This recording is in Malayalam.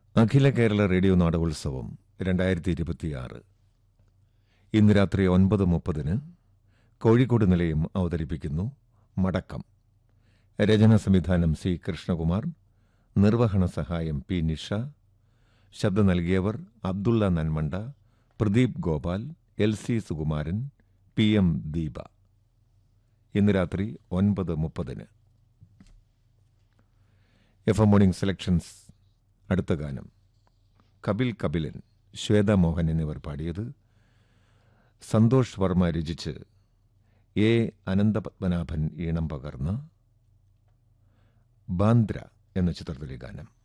അഖില കേരള റേഡിയോ നാടകോത്സവം രണ്ടായിരത്തി ഇരുപത്തിയാറ് ഇന്ന് രാത്രി ഒൻപത് മുപ്പതിന് കോഴിക്കോട് നിലയം അവതരിപ്പിക്കുന്നു മടക്കം രചന സംവിധാനം സി കൃഷ്ണകുമാർ നിർവഹണ സഹായം പി നിഷ ശബ്ദം നൽകിയവർ Abdulla Nanmanda Pradeep Gopal L C Sukumaran P M Deepa ഇന്ന് രാത്രി ഒൻപത് മുപ്പതിന് എഫ് എം മോർണിംഗ് സെലക്ഷൻസ് അടുത്ത ഗാനം കപിൽ കപിലൻ ശ്വേത മോഹൻ എന്നിവർ പാടിയത് സന്തോഷ് വർമ്മ രചിച്ച് എ അനന്തപത്മനാഭൻ ഈണം പകർന്ന ബാന്ദ്ര എന്ന ചിത്രത്തിലെ ഗാനം